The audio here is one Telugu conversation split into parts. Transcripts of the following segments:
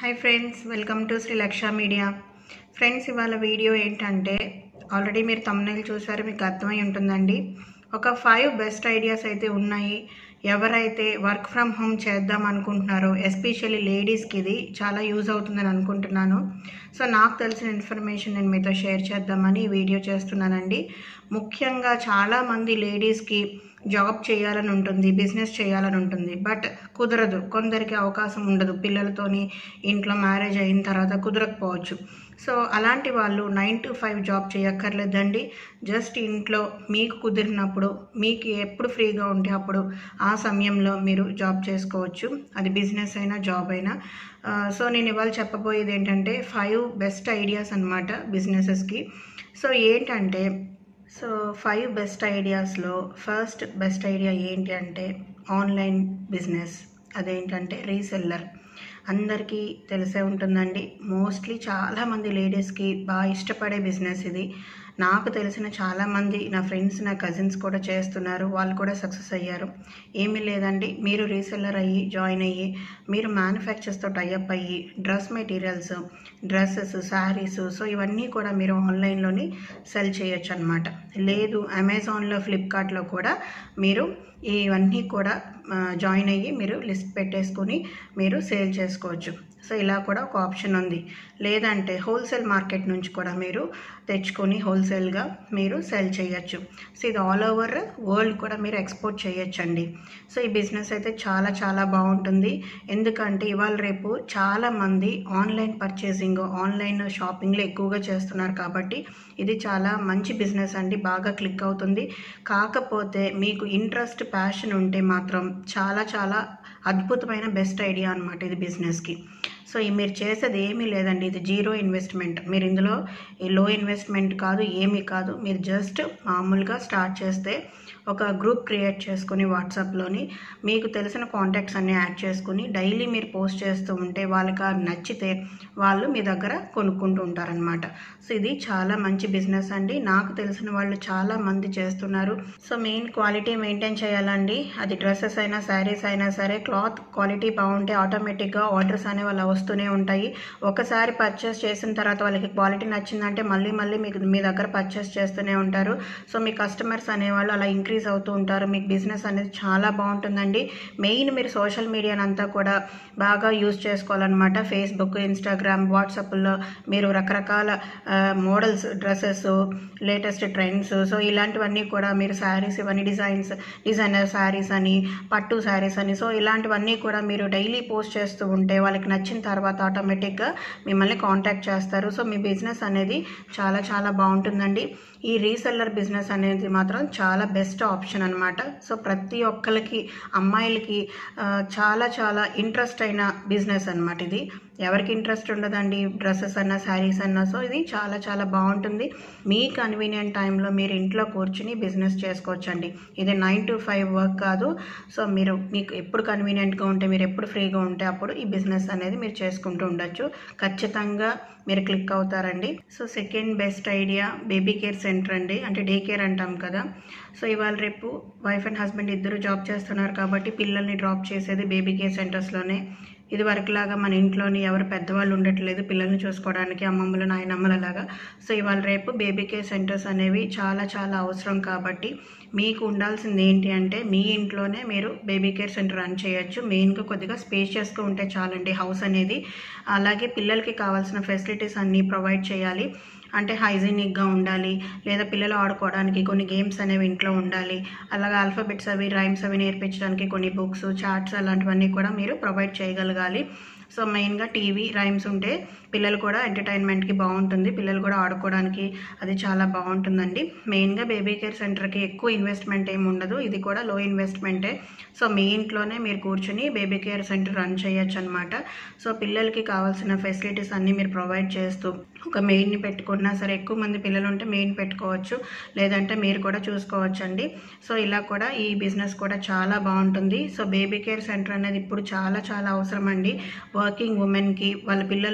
hi friends welcome to Sri Laksha media friends ఇవాళ వీడియో ఏంటంటే ఆల్రెడీ మీరు తమ్ముళ్ళు చూసారు మీకు అర్థమై ఉంటుందండి ఒక ఫైవ్ బెస్ట్ ఐడియాస్ అయితే ఉన్నాయి ఎవరైతే వర్క్ ఫ్రమ్ హోమ్ చేద్దాం అనుకుంటున్నారో ఎస్పెషల్లీ లేడీస్కి ఇది చాలా యూజ్ అవుతుందని అనుకుంటున్నాను సో నాకు తెలిసిన ఇన్ఫర్మేషన్ నేను మీతో షేర్ చేద్దామని ఈ వీడియో చేస్తున్నానండి ముఖ్యంగా చాలామంది లేడీస్కి జాబ్ చేయాలని ఉంటుంది బిజినెస్ చేయాలని ఉంటుంది బట్ కుదరదు కొందరికి అవకాశం ఉండదు పిల్లలతోని ఇంట్లో మ్యారేజ్ అయిన తర్వాత కుదరకపోవచ్చు సో అలాంటి వాళ్ళు నైన్ టు ఫైవ్ జాబ్ చేయక్కర్లేదండి జస్ట్ ఇంట్లో మీకు కుదిరినప్పుడు మీకు ఎప్పుడు ఫ్రీగా ఉంటే అప్పుడు ఆ సమయంలో మీరు జాబ్ చేసుకోవచ్చు అది బిజినెస్ అయినా జాబ్ అయినా ఆ, సో నేను ఇవాళ చెప్పబోయేది ఏంటంటే ఫైవ్ బెస్ట్ ఐడియాస్ అనమాట బిజినెసెస్కి సో ఏంటంటే సో ఫైవ్ బెస్ట్ ఐడియాస్లో ఫస్ట్ బెస్ట్ ఐడియా ఏంటి అంటే ఆన్లైన్ బిజినెస్ అదేంటంటే రీసెల్లర్ అందరికీ తెలిసే ఉంటుందండి మోస్ట్లీ చాలామంది లేడీస్కి బాగా ఇష్టపడే బిజినెస్ ఇది నాకు తెలిసిన చాలామంది నా ఫ్రెండ్స్ నా కజిన్స్ కూడా చేస్తున్నారు వాళ్ళు కూడా సక్సెస్ అయ్యారు ఏమీ లేదండి మీరు రీసెల్లర్ అయ్యి జాయిన్ అయ్యి మీరు మ్యానుఫ్యాక్చర్స్తో టైఅప్ అయ్యి dress materials dresses saris so ఇవన్నీ కూడా మీరు ఆన్లైన్లోని సెల్ చేయొచ్చు అనమాట లేదు అమెజాన్లో ఫ్లిప్కార్ట్లో కూడా మీరు ఇవన్నీ కూడా ఆ, జాయిన్ అయ్యి మీరు లిస్ట్ పెట్టేసుకుని మీరు సేల్ చేసుకోవచ్చు సో ఇలా కూడా ఒక ఆప్షన్ ఉంది లేదంటే హోల్సేల్ మార్కెట్ నుంచి కూడా మీరు తెచ్చుకొని హోల్సేల్గా మీరు సెల్ చేయొచ్చు సో ఇది ఆల్ ఓవర్ వరల్డ్ కూడా మీరు ఎక్స్పోర్ట్ చేయొచ్చండి సో ఈ బిజినెస్ అయితే చాలా చాలా బాగుంటుంది ఎందుకంటే ఇవాళ రేపు చాలామంది ఆన్లైన్ పర్చేసింగ్ ఆన్లైన్ షాపింగ్లో ఎక్కువగా చేస్తున్నారు కాబట్టి ఇది చాలా మంచి బిజినెస్ అండి బాగా క్లిక్ అవుతుంది కాకపోతే మీకు ఇంట్రెస్ట్ ప్యాషన్ ఉంటే మాత్రం చాలా చాలా అద్భుతమైన బెస్ట్ ఐడియా అనమాట ఇది బిజినెస్కి సో ఈ మీరు చేసేది ఏమీ లేదండి ఇది జీరో ఇన్వెస్ట్మెంట్ మీరు ఇందులో ఈ లో ఇన్వెస్ట్మెంట్ కాదు ఏమీ కాదు మీరు జస్ట్ మామూలుగా స్టార్ట్ చేస్తే ఒక గ్రూప్ క్రియేట్ చేసుకుని వాట్సాప్లోని మీకు తెలిసిన కాంటాక్ట్స్ అన్నీ యాడ్ చేసుకుని డైలీ మీరు పోస్ట్ చేస్తూ ఉంటే వాళ్ళకి అది నచ్చితే వాళ్ళు మీ దగ్గర కొనుక్కుంటూ ఉంటారనమాట సో ఇది చాలా మంచి బిజినెస్ అండి నాకు తెలిసిన వాళ్ళు చాలా మంది చేస్తున్నారు సో మెయిన్ క్వాలిటీ మెయింటైన్ చేయాలండి అది డ్రెస్సెస్ అయినా శారీస్ అయినా సరే క్లాత్ క్వాలిటీ బాగుంటే ఆటోమేటిక్గా ఆర్డర్స్ అనేవి అలా వస్తూనే ఉంటాయి ఒకసారి పర్చేస్ చేసిన తర్వాత వాళ్ళకి క్వాలిటీ నచ్చిందంటే మళ్ళీ మళ్ళీ మీకు మీ దగ్గర పర్చేస్ చేస్తూనే ఉంటారు సో మీ కస్టమర్స్ అనేవాళ్ళు అలా ఇంక్రీజ్ అవుతూ ఉంటారు మీకు బిజినెస్ అనేది చాలా బాగుంటుందండి మెయిన్ మీరు సోషల్ మీడియాని అంతా కూడా బాగా యూజ్ చేసుకోవాలన్నమాట ఫేస్బుక్ ఇన్స్టాగ్రామ్ వాట్సాప్లో మీరు రకరకాల models dresses latest trends so ఇలాంటివన్నీ కూడా మీరు శారీస్ ఇవన్నీ డిజైన్స్ డిజైనర్ శారీస్ అని పట్టు శారీస్ అని సో ఇలాంటివన్నీ కూడా మీరు డైలీ పోస్ట్ చేస్తూ ఉంటే వాళ్ళకి నచ్చిన తర్వాత ఆటోమేటిక్గా మిమ్మల్ని కాంటాక్ట్ చేస్తారు సో మీ బిజినెస్ అనేది చాలా చాలా బాగుంటుందండి ఈ రీసెల్లర్ బిజినెస్ అనేది మాత్రం చాలా బెస్ట్ ఆప్షన్ అనమాట సో ప్రతి ఒక్కరికి అమ్మాయిలకి ఆ, చాలా చాలా ఇంట్రెస్ట్ అయిన బిజినెస్ అనమాట ఇది ఎవరికి ఇంట్రెస్ట్ ఉండదండి డ్రెస్సెస్ అన్నా శారీస్ అన్నా సో ఇది చాలా చాలా బాగుంటుంది మీ కన్వీనియంట్ టైంలో మీరు ఇంట్లో కూర్చుని బిజినెస్ చేసుకోవచ్చండి ఇది నైన్ టు ఫైవ్ వర్క్ కాదు సో మీరు మీకు ఎప్పుడు కన్వీనియంట్గా ఉంటే మీరు ఎప్పుడు ఫ్రీగా ఉంటే అప్పుడు ఈ బిజినెస్ అనేది మీరు చేసుకుంటూ ఉండొచ్చు ఖచ్చితంగా మీరు క్లిక్ అవుతారండి so second best idea baby care centre అండి అంటే డే కేర్ అంటాం కదా సో ఇవాళ రేపు వైఫ్ అండ్ హస్బెండ్ ఇద్దరు జాబ్ చేస్తున్నారు కాబట్టి పిల్లల్ని డ్రాప్ చేసేది బేబీ కేర్ సెంటర్స్లోనే ఇది వరకులాగా మన ఇంట్లోని ఎవరు పెద్దవాళ్ళు ఉండట్లేదు పిల్లల్ని చూసుకోవడానికి అమ్మమ్మలు నాయనమ్మలు అలాగా సో ఇవాళ రేపు బేబీ కేర్ సెంటర్స్ అనేవి చాలా చాలా అవసరం కాబట్టి మీకు ఉండాల్సింది ఏంటి అంటే మీ ఇంట్లోనే మీరు బేబీ కేర్ సెంటర్ రన్ చేయొచ్చు మెయిన్గా కొద్దిగా స్పేషియస్గా ఉంటే చాలండి హౌస్ అనేది అలాగే పిల్లలకి కావాల్సిన ఫెసిలిటీస్ అన్నీ ప్రొవైడ్ చేయాలి అంటే హైజీనిక్గా ఉండాలి లేదా పిల్లలు ఆడుకోవడానికి కొన్ని గేమ్స్ అనేవి ఇంట్లో ఉండాలి అలాగే ఆల్ఫాబెట్స్ అవి రైమ్స్ అవి నేర్పించడానికి కొన్ని బుక్స్ చార్ట్స్ అలాంటివన్నీ కూడా మీరు ప్రొవైడ్ చేయగలగాలి సో మెయిన్గా టీవీ రైమ్స్ ఉంటే పిల్లలు కూడా ఎంటర్టైన్మెంట్కి బాగుంటుంది పిల్లలు కూడా ఆడుకోవడానికి అది చాలా బాగుంటుందండి మెయిన్గా బేబీ కేర్ సెంటర్కి ఎక్కువ ఇన్వెస్ట్మెంట్ ఏమి ఉండదు ఇది కూడా లో ఇన్వెస్ట్మెంటే సో మీ ఇంట్లోనే మీరు కూర్చుని బేబీ కేర్ సెంటర్ రన్ చేయొచ్చు అనమాట సో పిల్లలకి కావాల్సిన ఫెసిలిటీస్ అన్నీ మీరు ప్రొవైడ్ చేస్తూ ఒక మెయిన్ని పెట్టుకున్నా సరే ఎక్కువ మంది పిల్లలు ఉంటే మెయిన్ పెట్టుకోవచ్చు లేదంటే మీరు కూడా చూసుకోవచ్చు అండి సో ఇలా కూడా ఈ బిజినెస్ కూడా చాలా బాగుంటుంది సో బేబీ కేర్ సెంటర్ అనేది ఇప్పుడు చాలా చాలా అవసరం అండి వర్కింగ్ ఉమెన్కి వాళ్ళ పిల్లలు ఎక్కడ ఉంటారు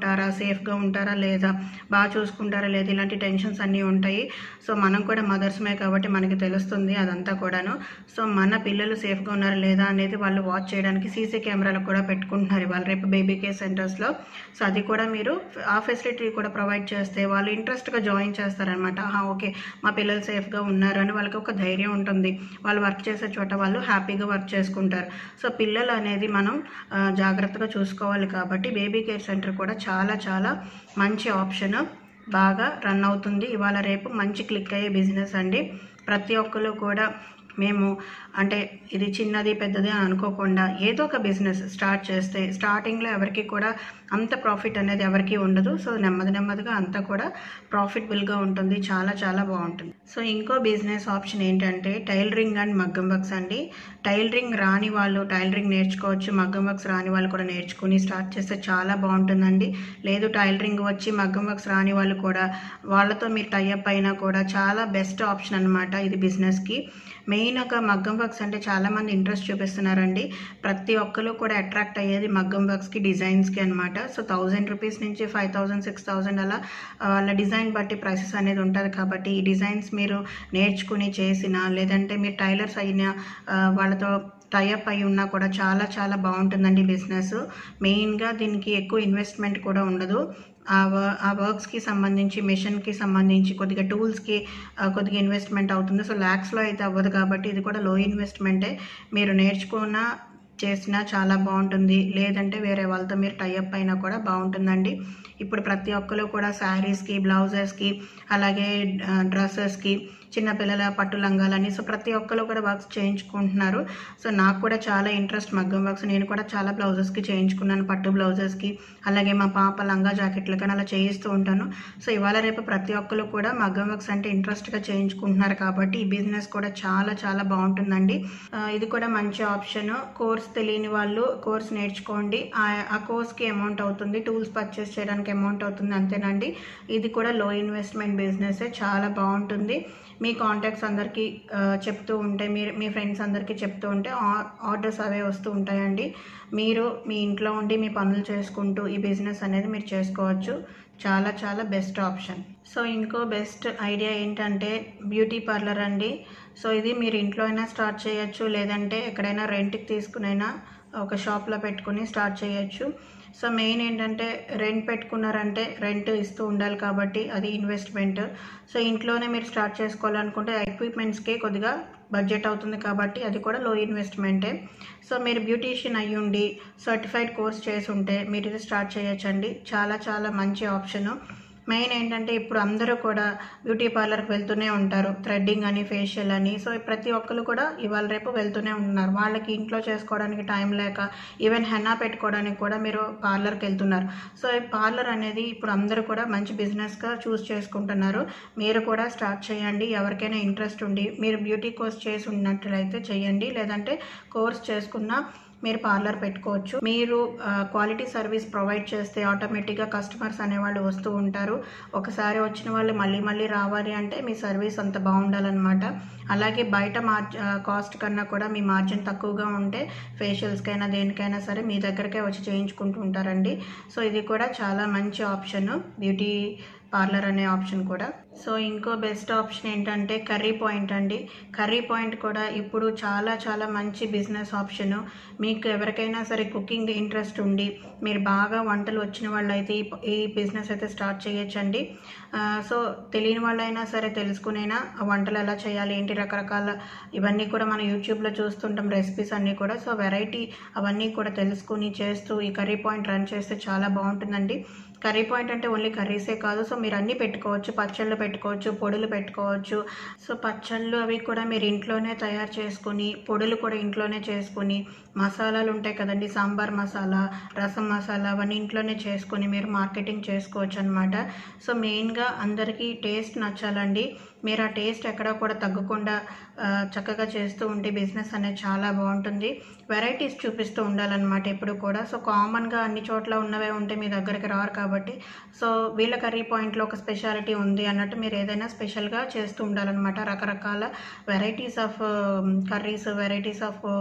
ఉంటారా సేఫ్గా ఉంటారా లేదా బాగా చూసుకుంటారా లేదా ఇలాంటి టెన్షన్స్ అన్నీ ఉంటాయి సో మనం కూడా మదర్స్మే కాబట్టి మనకి తెలుస్తుంది అదంతా కూడాను సో మన పిల్లలు సేఫ్గా ఉన్నారా లేదా అనేది వాళ్ళు వాచ్ చేయడానికి సీసీ కెమెరాలు కూడా పెట్టుకుంటున్నారు వాళ్ళు రేపు బేబీ కేర్ సెంటర్స్లో సో అది కూడా మీరు ఆ ఫెసిలిటీ కూడా ప్రొవైడ్ చేస్తే వాళ్ళు ఇంట్రెస్ట్గా జాయిన్ చేస్తారనమాట ఓకే మా పిల్లలు సేఫ్గా ఉన్నారు అని వాళ్ళకి ఒక ధైర్యం ఉంటుంది వాళ్ళు వర్క్ చేసే చోట వాళ్ళు హ్యాపీగా వర్క్ చేసుకుంటారు సో పిల్లలు అనేది మనం ఆ, జాగ్రత్తగా చూసుకోవాలి కాబట్టి బేబీ కేర్ సెంటర్ కూడా చాలా చాలా మంచి ఆప్షన్ బాగా రన్ అవుతుంది ఇవాళ రేపు మంచి క్లిక్ అయ్యే బిజినెస్ అండి ప్రతి ఒక్కరు కూడా మేము అంటే ఇది చిన్నది పెద్దది అని అనుకోకుండా ఏదో ఒక బిజినెస్ స్టార్ట్ చేస్తే స్టార్టింగ్లో ఎవరికి కూడా అంత ప్రాఫిట్ అనేది ఎవరికి ఉండదు సో నెమ్మది నెమ్మదిగా అంతా కూడా ప్రాఫిటబుల్గా ఉంటుంది చాలా చాలా బాగుంటుంది సో ఇంకో బిజినెస్ ఆప్షన్ ఏంటంటే టైలరింగ్ అండ్ మగ్గం వర్క్స్ అండి టైలరింగ్ రాని వాళ్ళు టైలరింగ్ నేర్చుకోవచ్చు మగ్గం వర్క్స్ రాని వాళ్ళు కూడా నేర్చుకుని స్టార్ట్ చేస్తే చాలా బాగుంటుందండి లేదు టైలరింగ్ వచ్చి మగ్గం వర్క్స్ రాని వాళ్ళు కూడా వాళ్ళతో మీరు టైఅప్ అయినా కూడా చాలా బెస్ట్ ఆప్షన్ అనమాట ఇది బిజినెస్కి మెయిన్ ఒక మగ్గం వర్క్స్ అంటే చాలామంది ఇంట్రెస్ట్ చూపిస్తున్నారండి ప్రతి ఒక్కరు కూడా అట్రాక్ట్ అయ్యేది మగ్గం వర్క్స్కి డిజైన్స్కి అనమాట సో థౌజండ్ రూపీస్ నుంచి ఫైవ్ థౌజండ్ సిక్స్ థౌజండ్ అలా ఆ, వాళ్ళ డిజైన్ బట్టి ప్రైసెస్ అనేది ఉంటుంది కాబట్టి ఈ డిజైన్స్ మీరు నేర్చుకుని చేసిన లేదంటే మీరు టైలర్స్ అయిన ఆ, వాళ్ళతో టైఅప్ అయి ఉన్నా కూడా చాలా చాలా బాగుంటుందండి బిజినెస్ మెయిన్గా దీనికి ఎక్కువ ఇన్వెస్ట్మెంట్ కూడా ఉండదు ఆ వ- ఆ వర్క్స్కి సంబంధించి మిషన్కి సంబంధించి కొద్దిగా టూల్స్కి కొద్దిగా ఇన్వెస్ట్మెంట్ అవుతుంది సో ల్యాక్స్లో అయితే అవ్వదు కాబట్టి ఇది కూడా లో ఇన్వెస్ట్మెంటే మీరు నేర్చుకున్న చేసినా చాలా బాగుంటుంది లేదంటే వేరే వాళ్ళతో మీరు టైఅప్ అయినా కూడా బాగుంటుందండి ఇప్పుడు ప్రతి ఒక్కరు కూడా శారీస్కి బ్లౌజెస్కి అలాగే డ్రెస్సెస్కి చిన్నపిల్లల పట్టు లంగాలని సో ప్రతి ఒక్కరు కూడా వర్క్స్ చేయించుకుంటున్నారు సో నాకు కూడా చాలా ఇంట్రెస్ట్ మగ్గం వర్క్స్ నేను కూడా చాలా బ్లౌజెస్కి చేయించుకున్నాను పట్టు బ్లౌజెస్కి అలాగే మా పాప లంగా జాకెట్లు కానీ అలా చేయిస్తూ ఉంటాను సో ఇవాళ రేపు ప్రతి ఒక్కరు కూడా మగ్గం వర్క్స్ అంటే ఇంట్రెస్ట్గా చేయించుకుంటున్నారు కాబట్టి ఈ బిజినెస్ కూడా చాలా చాలా బాగుంటుందండి ఆ, ఇది కూడా మంచి ఆప్షన్ కోర్స్ తెలియని వాళ్ళు కోర్స్ నేర్చుకోండి ఆ- ఆ కోర్స్కి అమౌంట్ అవుతుంది టూల్స్ పర్చేస్ చేయడానికి అమౌంట్ అవుతుంది అంతేనండి ఇది కూడా లో ఇన్వెస్ట్మెంట్ బిజినెస్ చాలా బాగుంటుంది మీ కాంటాక్ట్స్ అందరికీ ఆ, చెప్తూ ఉంటే మీరు మీ ఫ్రెండ్స్ అందరికీ చెప్తూ ఉంటే ఆ- ఆర్డర్స్ అవే వస్తూ ఉంటాయండి మీరు మీ ఇంట్లో ఉండి మీ పనులు చేసుకుంటూ ఈ బిజినెస్ అనేది మీరు చేసుకోవచ్చు చాలా చాలా బెస్ట్ ఆప్షన్ సో ఇంకో బెస్ట్ ఐడియా ఏంటంటే బ్యూటీ పార్లర్ అండి సో ఇది మీరు ఇంట్లో అయినా స్టార్ట్ చేయొచ్చు లేదంటే ఎక్కడైనా రెంట్కి తీసుకునైనా ఒక షాప్లో పెట్టుకుని స్టార్ట్ చేయొచ్చు సో మెయిన్ ఏంటంటే రెంట్ పెట్టుకున్నారంటే రెంట్ ఇస్తూ ఉండాలి కాబట్టి అది ఇన్వెస్ట్మెంట్ సో ఇంట్లోనే మీరు స్టార్ట్ చేసుకోవాలనుకుంటే ఎక్విప్మెంట్స్కే కొద్దిగా బడ్జెట్ అవుతుంది కాబట్టి అది కూడా లో ఇన్వెస్ట్మెంటే సో మీరు బ్యూటీషియన్ అయ్యి ఉండి సర్టిఫైడ్ కోర్స్ చేసి ఉంటే మీరు ఇది స్టార్ట్ చేయొచ్చండి చాలా చాలా మంచి ఆప్షను మెయిన్ ఏంటంటే ఇప్పుడు అందరూ కూడా బ్యూటీ పార్లర్కి వెళ్తూనే ఉంటారు థ్రెడ్డింగ్ అని ఫేషియల్ అని సో ప్రతి ఒక్కరు కూడా ఇవాళ రేపు వెళ్తూనే ఉంటున్నారు వాళ్ళకి ఇంట్లో చేసుకోవడానికి టైం లేక ఈవెన్ హెన్నా పెట్టుకోవడానికి కూడా మీరు పార్లర్కి వెళ్తున్నారు సో ఈ పార్లర్ అనేది ఇప్పుడు అందరూ కూడా మంచి బిజినెస్గా చూస్ చేసుకుంటున్నారు మీరు కూడా స్టార్ట్ చేయండి ఎవరికైనా ఇంట్రెస్ట్ ఉండి మీరు బ్యూటీ కోర్స్ చేసి ఉన్నట్లయితే చేయండి లేదంటే కోర్స్ చేసుకున్న మీరు పార్లర్ పెట్టుకోవచ్చు మీరు క్వాలిటీ సర్వీస్ ప్రొవైడ్ చేస్తే ఆటోమేటిక్గా కస్టమర్స్ అనేవాళ్ళు వస్తూ ఉంటారు ఒకసారి వచ్చిన వాళ్ళు మళ్ళీ మళ్ళీ రావాలి అంటే మీ సర్వీస్ అంత బాగుండాలన్నమాట అలాగే బయట మార్జ్ కాస్ట్ కన్నా కూడా మీ మార్జిన్ తక్కువగా ఉంటే ఫేషియల్స్కైనా దేనికైనా సరే మీ దగ్గరకే వచ్చి చేయించుకుంటూ ఉంటారండి సో ఇది కూడా చాలా మంచి ఆప్షన్ బ్యూటీ పార్లర్ అనే ఆప్షన్ కూడా సో ఇంకో బెస్ట్ ఆప్షన్ ఏంటంటే కర్రీ పాయింట్ అండి కర్రీ పాయింట్ కూడా ఇప్పుడు చాలా చాలా మంచి బిజినెస్ ఆప్షన్ మీకు ఎవరికైనా సరే కుకింగ్ ఇంట్రెస్ట్ ఉండి మీరు బాగా వంటలు వచ్చిన వాళ్ళు అయితే ఈ ఈ బిజినెస్ అయితే స్టార్ట్ చేయొచ్చండి ఆ, సో తెలియని వాళ్ళైనా సరే తెలుసుకునైనా ఆ వంటలు ఎలా చేయాలి ఏంటి రకరకాల ఇవన్నీ కూడా మనం యూట్యూబ్లో చూస్తుంటాం రెసిపీస్ అన్నీ కూడా సో వెరైటీ అవన్నీ కూడా తెలుసుకుని చేస్తూ ఈ కర్రీ పాయింట్ రన్ చేస్తే చాలా బాగుంటుందండి కర్రీ పాయింట్ అంటే ఓన్లీ కర్రీసే కాదు సో మీరు అన్నీ పెట్టుకోవచ్చు పచ్చళ్ళు పెట్టుకోవచ్చు పొడులు పెట్టుకోవచ్చు సో పచ్చళ్ళు అవి కూడా మీరు ఇంట్లోనే తయారు చేసుకుని పొడులు కూడా ఇంట్లోనే చేసుకుని మసాలాలు ఉంటాయి కదండి సాంబార్ మసాలా రసం మసాలా అవన్నీ ఇంట్లోనే చేసుకొని మీరు మార్కెటింగ్ చేసుకోవచ్చు అనమాట సో మెయిన్గా అందరికీ టేస్ట్ నచ్చాలండి మీరు ఆ టేస్ట్ ఎక్కడ కూడా తగ్గకుండా ఆ, చక్కగా చేస్తూ ఉంటే బిజినెస్ అనేది చాలా బాగుంటుంది వెరైటీస్ చూపిస్తూ ఉండాలన్నమాట ఎప్పుడు కూడా సో కామన్గా అన్ని చోట్ల ఉన్నవే ఉంటే మీ దగ్గరికి రారు కాబట్టి సో వీళ్ళ కర్రీ పాయింట్లో ఒక స్పెషాలిటీ ఉంది అన్నట్టు మీరు ఏదైనా స్పెషల్గా చేస్తూ ఉండాలన్నమాట రకరకాల varieties of curries varieties of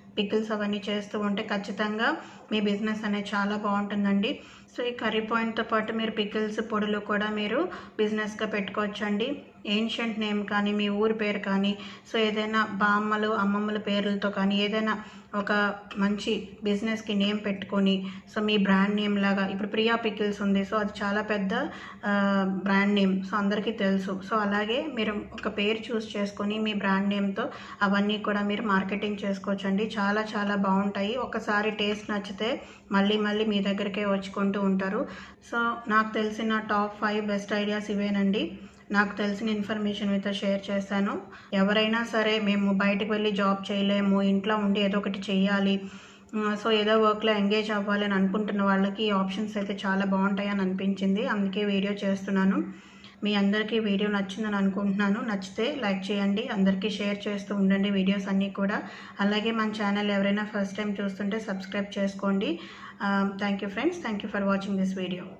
pickles అవన్నీ చేస్తూ ఉంటే ఖచ్చితంగా మీ బిజినెస్ అనేది చాలా బాగుంటుందండి సో ఈ కర్రీ పాయింట్తో పాటు మీరు పికిల్స్ పొడులు కూడా మీరు బిజినెస్గా పెట్టుకోవచ్చండి ఏన్షియంట్ నేమ్ కానీ మీ ఊరి పేరు కానీ సో ఏదైనా బామ్మలు అమ్మమ్మల పేర్లతో కానీ ఏదైనా ఒక మంచి బిజినెస్కి నేమ్ పెట్టుకొని సో మీ బ్రాండ్ నేమ్ లాగా ఇప్పుడు ప్రియా పికిల్స్ ఉంది సో అది చాలా పెద్ద బ్రాండ్ నేమ్ సో అందరికీ తెలుసు సో అలాగే మీరు ఒక పేరు చూస్ చేసుకొని మీ బ్రాండ్ నేమ్తో అవన్నీ కూడా మీరు మార్కెటింగ్ చేసుకోవచ్చండి చాలా చాలా బాగుంటాయి ఒకసారి టేస్ట్ నచ్చితే మళ్ళీ మళ్ళీ మీ దగ్గరికే వచ్చుకుంటూ ఉంటారు సో నాకు తెలిసిన టాప్ ఫైవ్ బెస్ట్ ఐడియాస్ ఇవేనండి నాకు తెలిసిన ఇన్ఫర్మేషన్ మీతో షేర్ చేశాను ఎవరైనా సరే మేము బయటకు వెళ్ళి జాబ్ చేయలేము ఇంట్లో ఉండి ఏదో ఒకటి చెయ్యాలి సో ఏదో వర్క్లో ఎంగేజ్ అవ్వాలి అని అనుకుంటున్న వాళ్ళకి ఈ ఆప్షన్స్ అయితే చాలా బాగుంటాయి అని అనిపించింది అందుకే వీడియో చేస్తున్నాను మీ అందరికీ వీడియో నచ్చిందని అనుకుంటున్నాను నచ్చితే లైక్ చేయండి అందరికీ షేర్ చేస్తూ ఉండండి వీడియోస్ అన్నీ కూడా అలాగే మన ఛానల్ ఎవరైనా ఫస్ట్ టైం చూస్తుంటే సబ్స్క్రైబ్ చేసుకోండి thank you friends thank you for watching this video